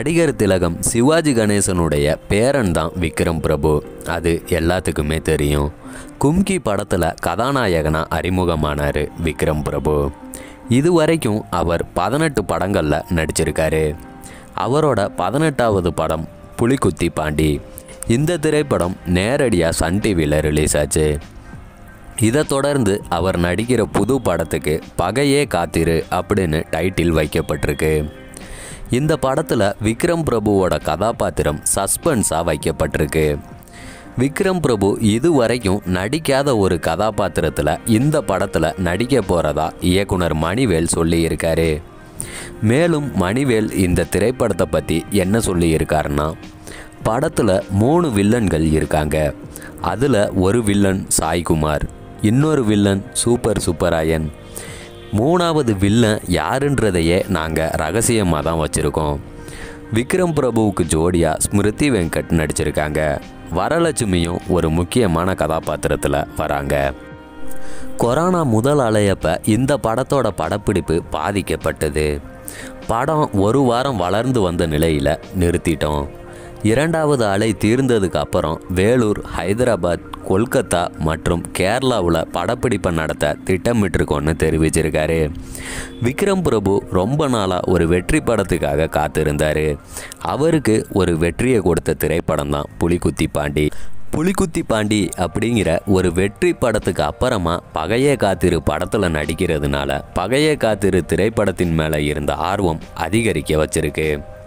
நடிகர் திலகம் சிவாஜி கணேசனுடைய பேரன் தான் விக்ரம் பிரபு அது எல்லாத்துக்குமே தெரியும் கும்கி படத்தில் கதாநாயகனா அறிமுகமானார் விக்ரம் பிரபு இதுவரைக்கும் அவர் பதினெட்டு படங்களில் நடிச்சிருக்காரு அவரோட பதினெட்டாவது படம் புலிக்குத்தி பாண்டி இந்த திரைப்படம் நேரடியாக சன் டிவியில் ரிலீஸ் ஆச்சு இதை தொடர்ந்து அவர் நடிக்கிற புது படத்துக்கு பகையே காத்திரு அப்படின்னு டைட்டில் வைக்கப்பட்டிருக்கு இந்த படத்தில் விக்ரம் பிரபுவோட கதாபாத்திரம் சஸ்பென்ஸாக வைக்கப்பட்டிருக்கு விக்ரம் பிரபு இதுவரைக்கும் நடிக்காத ஒரு கதாபாத்திரத்தில் இந்த படத்தில் நடிக்க போகிறதா இயக்குனர் மணிவேல் சொல்லியிருக்காரு மேலும் மணிவேல் இந்த திரைப்படத்தை பற்றி என்ன சொல்லியிருக்காருன்னா படத்தில் மூணு வில்லன்கள் இருக்காங்க அதில் ஒரு வில்லன் சாய்குமார் இன்னொரு வில்லன் சூப்பர் சூப்பராயன் மூணாவது வில்லன் யாருன்றதையே நாங்கள் ரகசியமாக தான் வச்சுருக்கோம் விக்ரம் பிரபுவுக்கு ஜோடியாக ஸ்மிருதி வெங்கட் நடிச்சிருக்காங்க வரலட்சுமியும் ஒரு முக்கியமான கதாபாத்திரத்தில் வராங்க கொரோனா முதல் அலையப்ப இந்த படத்தோட படப்பிடிப்பு பாதிக்கப்பட்டது படம் ஒரு வாரம் வளர்ந்து வந்த நிலையில் நிறுத்திட்டோம் இரண்டாவது அலை தீர்ந்ததுக்கு அப்புறம் வேலூர் ஹைதராபாத் கொல்கத்தா மற்றும் கேரளாவில் படப்பிடிப்பை நடத்த திட்டமிட்டிருக்கோன்னு தெரிவிச்சிருக்காரு விக்ரம் பிரபு ரொம்ப நாளாக ஒரு வெற்றி படத்துக்காக காத்திருந்தார் அவருக்கு ஒரு வெற்றியை கொடுத்த திரைப்படம் தான் புலிகுத்தி பாண்டி புலிகுத்தி பாண்டி அப்படிங்கிற ஒரு வெற்றி படத்துக்கு அப்புறமா பகையே காத்திரு படத்தில் நடிக்கிறதுனால பகையே காத்திரு திரைப்படத்தின் மேலே இருந்த ஆர்வம் அதிகரிக்க வச்சிருக்கு